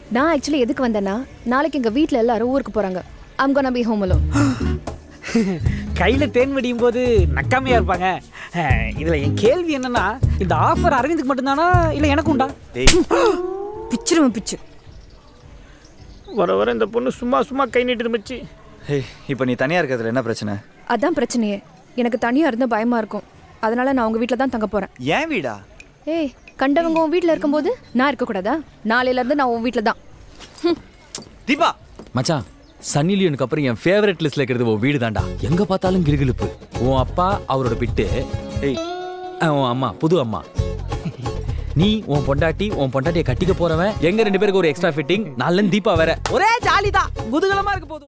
நான் ஆக்சுவலி எதுக்கு வந்தேன்னா நாளைக்கு எங்க வீட்ல எல்லாரும் ஊருக்கு போறாங்க I'm gonna be home alone கையில தேன் வடியும் போது நக்காமையா இருப்பாங்க அஹ், இதுல என் கேள்வி என்னன்னா இந்த ஆஃபர் அரவிந்துக்கு மட்டும்தானா இல்ல எனக்கு உண்டா டேய் பிச்சிருவேன் பிச்சு வர வர இந்த பொண்ணு சும்மா சும்மா கை நீட்டு மச்சி ஹே இப்போ நீ தனியாக இருக்கிறதுல என்ன பிரச்சனை அதான் பிரச்சனையே எனக்கு தனியா இருந்தா பயமா இருக்கும் அதனால நான் உங்க வீட்ல தான் தங்க போறேன் ஏன் வீடா ஏய் கண்டவங்க உன் வீட்ல இருக்கும்போது நான் இருக்க கூடாதா நாளையில இருந்து நான் உன் வீட்ல தான் தீபா மச்சான் சன்னி லியோனுக்கு அப்புறம் என் ஃபேவரட் லிஸ்ட்ல இருக்கிறது உன் வீடு தான்டா எங்க பார்த்தாலும் கிலுகிலுப்பு உன் அப்பா அவரோட பிட்டு ஏய் அஹ், உன் அம்மா புது அம்மா நீ உன் பொண்டாட்டி உன் பொண்டாட்டியை கட்டிக்க போறவன் எங்க ரெண்டு பேருக்கு ஒரு எக்ஸ்ட்ரா ஃபிட்டிங் நல்ல தீபா வேற ஒரே ஜாலி தான் குதூகலமா இருக்க போதும்